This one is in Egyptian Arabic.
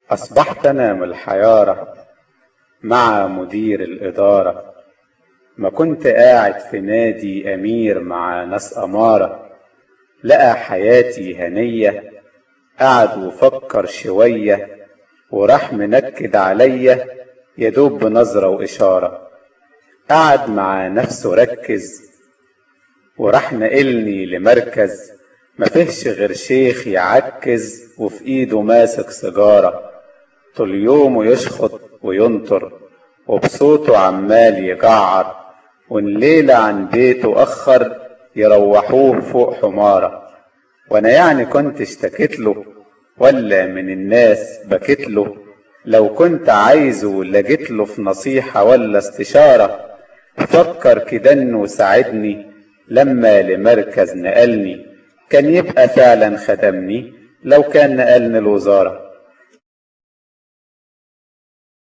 أصبحت أنا من الحيارة مع مدير الإدارة ما كنت قاعد في نادي أمير مع ناس أمارة لقى حياتي هنية قعد وفكر شوية وراح منكد عليا يدوب بنظرة وإشارة قعد مع نفسه ركز وراح نقلني لمركز ما فيهش غير شيخ يعكز وفي ايده ماسك سيجارة طول يومه يشخط وينطر وبصوته عمال يجعر والليلة عن بيته أخر يروحوه فوق حمارة وأنا يعني كنت اشتكيت له ولا من الناس بكيت له لو كنت عايزه لجيت له في نصيحة ولا استشارة فكر كده انه ساعدني لما لمركز نقلني كان يبقى فعلا خدمني لو كان نقلني الوزارة